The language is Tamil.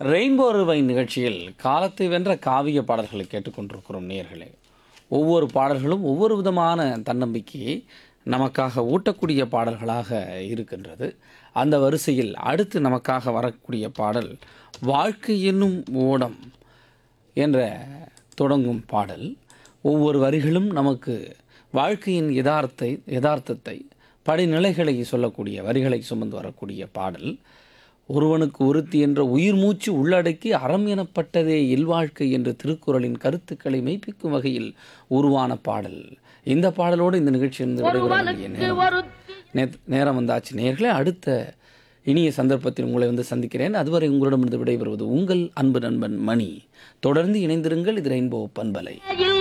ரெயின்போ ரிவை நிகழ்ச்சியில் காலத்தை வென்ற காவிய பாடல்களை கேட்டுக்கொண்டிருக்கிறோம் நேர்களே ஒவ்வொரு பாடல்களும் ஒவ்வொரு விதமான தன்னம்பிக்கையை நமக்காக ஊட்டக்கூடிய பாடல்களாக இருக்கின்றது அந்த வரிசையில் அடுத்து நமக்காக வரக்கூடிய பாடல் வாழ்க்கை என்னும் ஓடம் என்ற தொடங்கும் பாடல் ஒவ்வொரு வரிகளும் நமக்கு வாழ்க்கையின் யதார்த்தை யதார்த்தத்தை படிநிலைகளை சொல்லக்கூடிய வரிகளை சுமந்து வரக்கூடிய பாடல் ஒருவனுக்கு ஒருத்தி என்ற உயிர் மூச்சு உள்ளடக்கி அறம் எனப்பட்டதே இல்வாழ்க்கை என்ற திருக்குறளின் கருத்துக்களை மெய்ப்பிக்கும் வகையில் உருவான பாடல் இந்த பாடலோடு இந்த நிகழ்ச்சியிலிருந்து விடைபெற வேண்டிய நேரம் நே- நேரம் வந்தாச்சு நேர்களே அடுத்த இனிய சந்தர்ப்பத்தில் உங்களை வந்து சந்திக்கிறேன் அதுவரை உங்களிடமிருந்து விடைபெறுவது உங்கள் அன்பு நண்பன் மணி தொடர்ந்து இணைந்திருங்கள் இது ரெயின்போ பண்பலை இல்